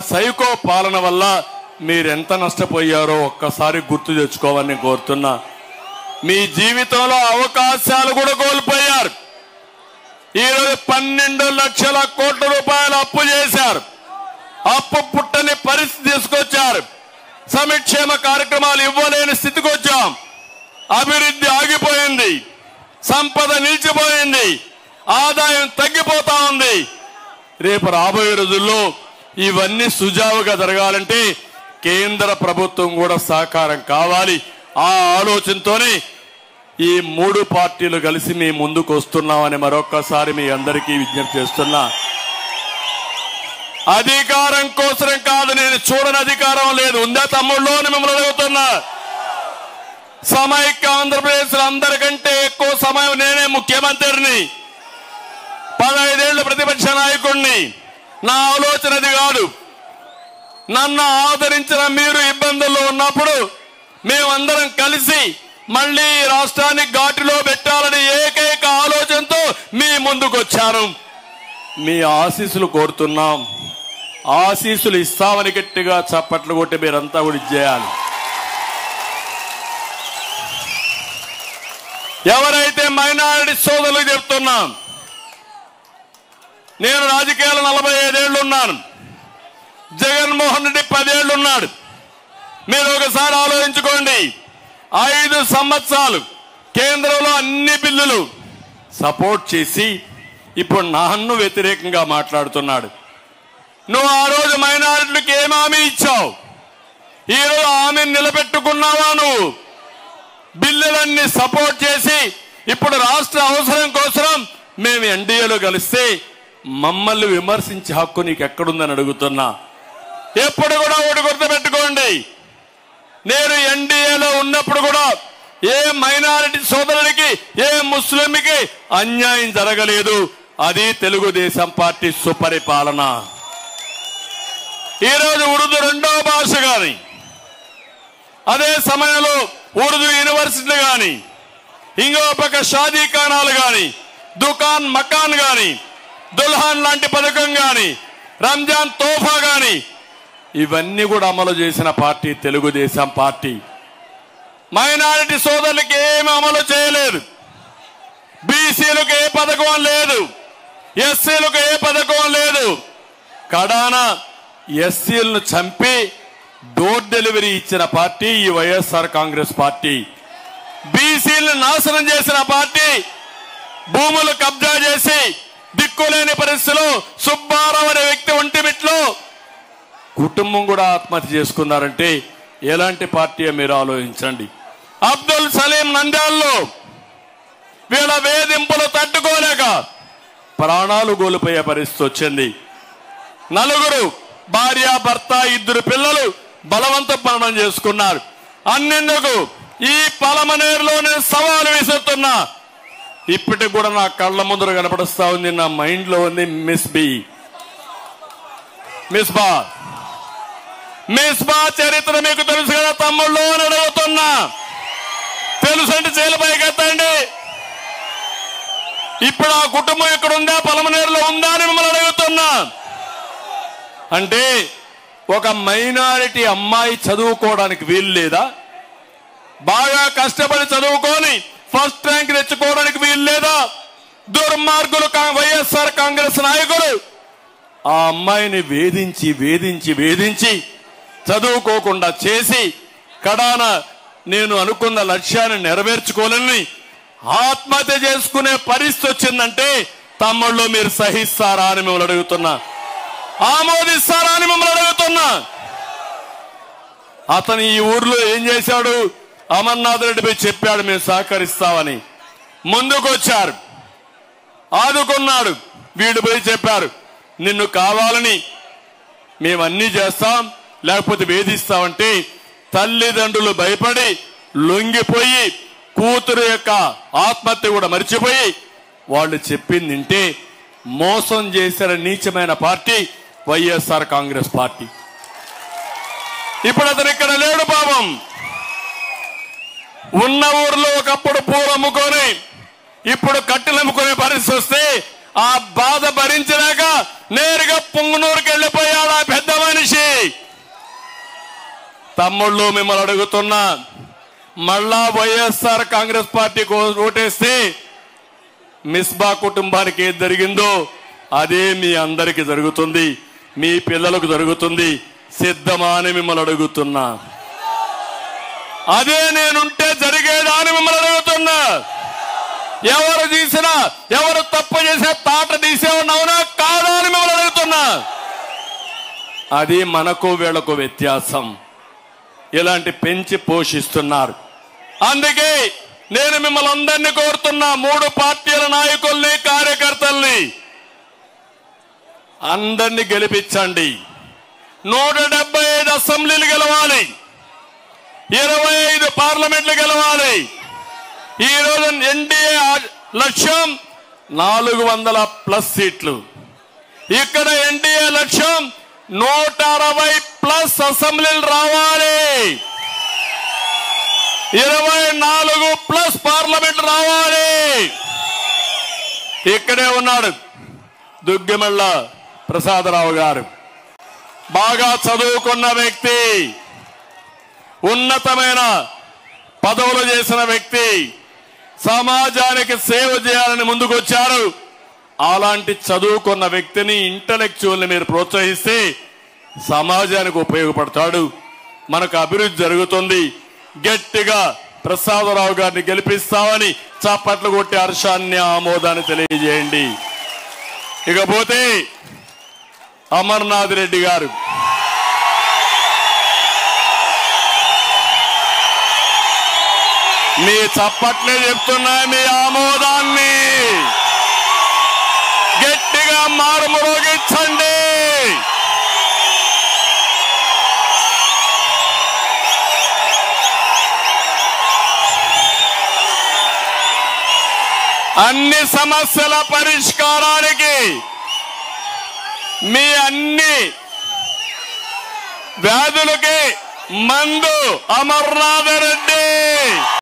psycho పాలన వల్ల మీరెంత నష్టపోయారో ఒక్కసారి గుర్తు తెచ్చుకోవాలని కోరుతున్నా మీ జీవితంలో అవకాశాలు కూడా కోల్పోయారు ఈరోజు పన్నెండు లక్షల కోట్ల రూపాయలు అప్పు చేశారు అప్పు పుట్టని పరిస్థితి తీసుకొచ్చారు సంక్షేమ కార్యక్రమాలు ఇవ్వలేని స్థితికి వచ్చాం అభివృద్ధి ఆగిపోయింది సంపద నిలిచిపోయింది ఆదాయం తగ్గిపోతా ఉంది రేపు రాబోయే రోజుల్లో ఇవన్నీ సుజావుగా జరగాలంటే కేంద్ర ప్రభుత్వం కూడా సహకారం కావాలి ఆ ఆలోచనతోనే ఈ మూడు పార్టీలు కలిసి మీ ముందుకు వస్తున్నామని మరొక్కసారి మీ అందరికీ విజ్ఞప్తి చేస్తున్నా అధికారం కోసం కాదు నేను చూడని అధికారం లేదు ఉందా తమ్ముళ్ళు అని మిమ్మల్ని అడుగుతున్నా సమైక్య ఆంధ్రప్రదేశ్ అందరికంటే ఎక్కువ సమయం నేనే ముఖ్యమంత్రిని పదహైదేళ్ల ప్రతిపక్ష నాయకుడిని నా ఆలోచన అది కాదు నన్ను ఆదరించిన మీరు ఇబ్బందుల్లో ఉన్నప్పుడు మేమందరం కలిసి మళ్ళీ ఈ రాష్ట్రాన్ని ఘాటిలో పెట్టాలని ఏకైక ఆలోచనతో మీ ముందుకు వచ్చాను మీ ఆశీస్సులు కోరుతున్నాం ఆశీస్సులు ఇస్తామని గట్టిగా చప్పట్లు కొట్టి మీరంతా కూడా ఇచ్చేయాలి ఎవరైతే మైనారిటీ సోదరులకు చెప్తున్నాం నేను రాజకీయాలు నలభై ఐదేళ్లు ఉన్నాను జగన్మోహన్ రెడ్డి పదేళ్లు ఉన్నాడు మీరు ఒకసారి ఆలోచించుకోండి ఐదు సంవత్సరాలు కేంద్రంలో అన్ని బిల్లులు సపోర్ట్ చేసి ఇప్పుడు నన్ను వ్యతిరేకంగా మాట్లాడుతున్నాడు నువ్వు ఆ రోజు మైనారిటీలకు ఏం హామీ ఇచ్చావు ఈ రోజు హామీ నిలబెట్టుకున్నావా నువ్వు బిల్లులన్నీ సపోర్ట్ చేసి ఇప్పుడు రాష్ట్ర అవసరం కోసం మేము ఎన్డీఏలో కలిస్తే మమ్మల్ని విమర్శించే హక్కు నీకు ఎక్కడుందని అడుగుతున్నా ఎప్పుడు కూడా ఒకటి గుర్తుపెట్టుకోండి నేను ఎన్డీఏలో ఉన్నప్పుడు కూడా ఏ మైనారిటీ సోదరుడికి ఏ ముస్లింకి అన్యాయం జరగలేదు అది తెలుగుదేశం పార్టీ సుపరిపాలన ఈరోజు ఉర్దూ రెండో భాష గాని అదే సమయంలో ఉర్దూ యూనివర్సిటీలు గాని ఇంకో పక్క షాదీ ఖానాలు గాని దుకాన్ మకాన్ గాని దుల్హాన్ లాంటి పథకం గాని రంజాన్ తోఫా గాని ఇవన్నీ కూడా అమలు చేసిన పార్టీ తెలుగుదేశం పార్టీ మైనారిటీ సోదరులకి ఏమి అమలు చేయలేదు బీసీలకు ఏ పథకం లేదు ఎస్సీలకు ఏ పథకం లేదు కడాన ఎస్సీలను చంపి డోర్ డెలివరీ ఇచ్చిన పార్టీ ఈ వైఎస్ఆర్ కాంగ్రెస్ పార్టీ బీసీలను నాశనం చేసిన పార్టీ భూములు కబ్జా చేసి దిక్కులేని పరిస్థితిలో సుబ్బారావు అనే వ్యక్తి ఒంటిమిట్లో కుటుంబం కూడా ఆత్మహత్య చేసుకున్నారంటే ఎలాంటి పార్టీ మీరు ఆలోచించండి అబ్దుల్ సలీం నంద్యాల్లో వీళ్ళ వేధింపులు తట్టుకోలేక ప్రాణాలు కోల్పోయే పరిస్థితి వచ్చింది నలుగురు భార్య భర్త ఇద్దరు పిల్లలు బలవంత మరణం చేసుకున్నారు అన్నెందుకు ఈ పలమనేరులో నేను సవాలు విసురుతున్నా ఇప్పటికి కూడా నా కళ్ళ ముందర కనపడుస్తా ఉంది నా మైండ్ లో ఉంది మిస్ బి మిస్ బా మిస్ బా చరిత్ర మీకు తెలుసు కదా తమ్ముళ్ళు అని అడుగుతున్నా తెలుసు అంటే చేలపైకి ఎత్తండి ఇప్పుడు ఆ కుటుంబం ఇక్కడ ఉందా పలమనేరులో ఉందా అని మిమ్మల్ని అడుగుతున్నా అంటే ఒక మైనారిటీ అమ్మాయి చదువుకోవడానికి వీలు లేదా బాగా కష్టపడి చదువుకొని ఫస్ట్ ర్యాంక్ తెచ్చుకోవడానికి వీలు లేదా దుర్మార్గులు కా- వైఎస్ఆర్ కాంగ్రెస్ నాయకులు ఆ అమ్మాయిని వేధించి వేధించి వేధించి చదువుకోకుండా చేసి కడాన నేను అనుకున్న లక్ష్యాన్ని నెరవేర్చుకోలేని ఆత్మహత్య చేసుకునే పరిస్థితి వచ్చిందంటే తమ్ముళ్ళు మీరు సహిస్తారా అని మిమ్మల్ని అడుగుతున్నా ఆమోదిస్తారా అని మిమ్మల్ని అడుగుతున్నా అతను ఈ ఊర్లో ఏం చేశాడు అమర్నాథ్ రెడ్డిపై చెప్పాడు మేము సహకరిస్తామని ముందుకు వచ్చారు ఆదుకున్నాడు వీడు పోయి చెప్పారు నిన్ను కావాలని మేమన్నీ చేస్తాం లేకపోతే వేధిస్తామంటే తల్లిదండ్రులు భయపడి లొంగిపోయి కూతురు యొక్క ఆత్మహత్య కూడా మర్చిపోయి వాళ్ళు చెప్పింది వింటే మోసం చేసిన నీచమైన పార్టీ వైఎస్ఆర్ కాంగ్రెస్ పార్టీ ఇప్పుడు అతను ఇక్కడ లేడు పాపం ఉన్న ఊర్లో ఒకప్పుడు పూలు అమ్ముకొని ఇప్పుడు కట్టెలు అమ్ముకునే పరిస్థితి వస్తే ఆ బాధ భరించలేక నేరుగా పొంగునూరుకి వెళ్ళిపోయాడు ఆ పెద్ద మనిషి తమ్ముళ్ళు మిమ్మల్ని అడుగుతున్నా మళ్ళా వైఎస్ఆర్ కాంగ్రెస్ పార్టీకి ఓటేస్తే మిస్బా కుటుంబానికి ఏది జరిగిందో అదే మీ అందరికి జరుగుతుంది మీ పిల్లలకు జరుగుతుంది సిద్ధమా అని మిమ్మల్ని అడుగుతున్నా అదే నేనుంటే జరిగేదా అని మిమ్మల్ని అడుగుతున్నా ఎవరు తీసినా ఎవరు తప్పు చేసే తాట తీసేవాడిని అవునా కాదా అని మిమ్మల్ని అడుగుతున్నా అది మనకు వీళ్ళకు వ్యత్యాసం ఇలాంటి పెంచి పోషిస్తున్నారు అందుకే నేను మిమ్మల్ని అందరినీ కోరుతున్నా మూడు పార్టీల నాయకుల్ని కార్యకర్తల్ని అందరినీ గెలిపించండి నూట డెబ్బై ఐదు అసెంబ్లీలు గెలవాలి ఇరవై ఐదు పార్లమెంట్లు గెలవాలి ఈ రోజు ఎన్డీఏ లక్ష్యం నాలుగు వందల ప్లస్ సీట్లు ఇక్కడ ఎన్డీఏ లక్ష్యం నూట అరవై ప్లస్ అసెంబ్లీలు రావాలి ఇరవై నాలుగు ప్లస్ పార్లమెంట్ రావాలి ఇక్కడే ఉన్నాడు దుగ్గిమళ్ళ ప్రసాదరావు గారు బాగా చదువుకున్న వ్యక్తి ఉన్నతమైన పదవులు చేసిన వ్యక్తి సమాజానికి సేవ చేయాలని ముందుకొచ్చారు అలాంటి చదువుకున్న వ్యక్తిని ఇంటలెక్చువల్ ని మీరు ప్రోత్సహిస్తే సమాజానికి ఉపయోగపడతాడు మనకు అభివృద్ధి జరుగుతుంది గట్టిగా ప్రసాదరావు గారిని గెలిపిస్తామని చప్పట్లు కొట్టి హర్షాన్ని ఆమోదాన్ని తెలియజేయండి ఇకపోతే అమర్నాథ్ రెడ్డి గారు మీ చప్పట్లే చెప్తున్నాయి మీ ఆమోదాన్ని గట్టిగా మారుమరోగించండి అన్ని సమస్యల పరిష్కారానికి మీ అన్ని వ్యాధులకి మందు అమర్నాథ రెడ్డి